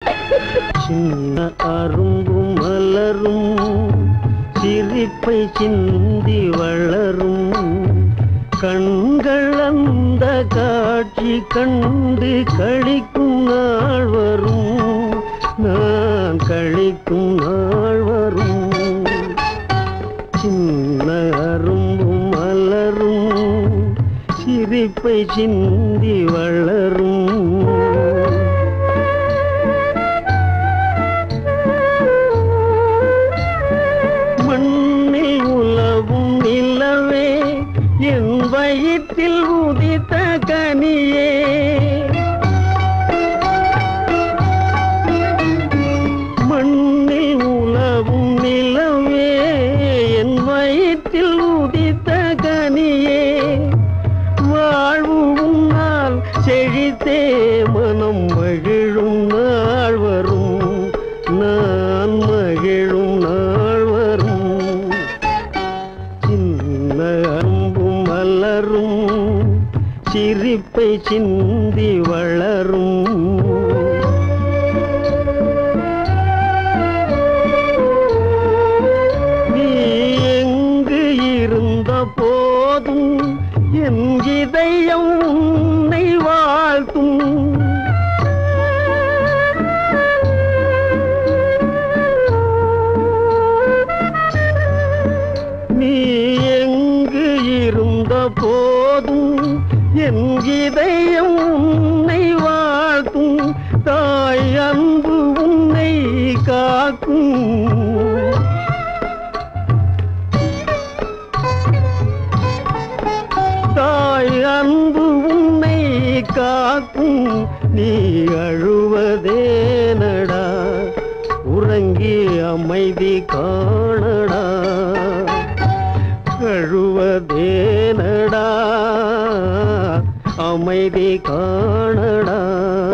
சின்ன அரும்பும் மலரும் சிரிப்பை சிந்தி வளரும் கண்கள் அந்த காட்சி கண்டு கழிக்கும் நாள் வரும் நான் கழிக்கும் நாள் வரும் சின்ன அரும்பும் மலரும் சிரிப்பை சிந்தி வளரும் மண்ணில் உலவும் நிலவே என் வயிற்றில் உதித்த கனியே மண்ணில் உலவும் நிலவே என் வயிற்றில் உதித்த கனியே வாழ்வு உன்னால் செழித்தே மனம் மகிழும் நாள் வரும் நான் மகிழும் நாள் வரும் சின்ன அன்பும் மலரும் சிரிப்பை சிந்தி வளரும் நீ எங்கு இருந்த போதும் என் இதயம் உன்னை வாழ்த்தும் நீ எங்கு இருந்த போதும் என் இதயம் உன்னை வாழ்த்தும் தாய் அன்பு உன்னை காக்கும் தாய் அன்பு உன்னை காக்கும் நீ அழுவதேனடா உறங்கி அமைதி காணடா அழுவதேனடா அமைதி காணடா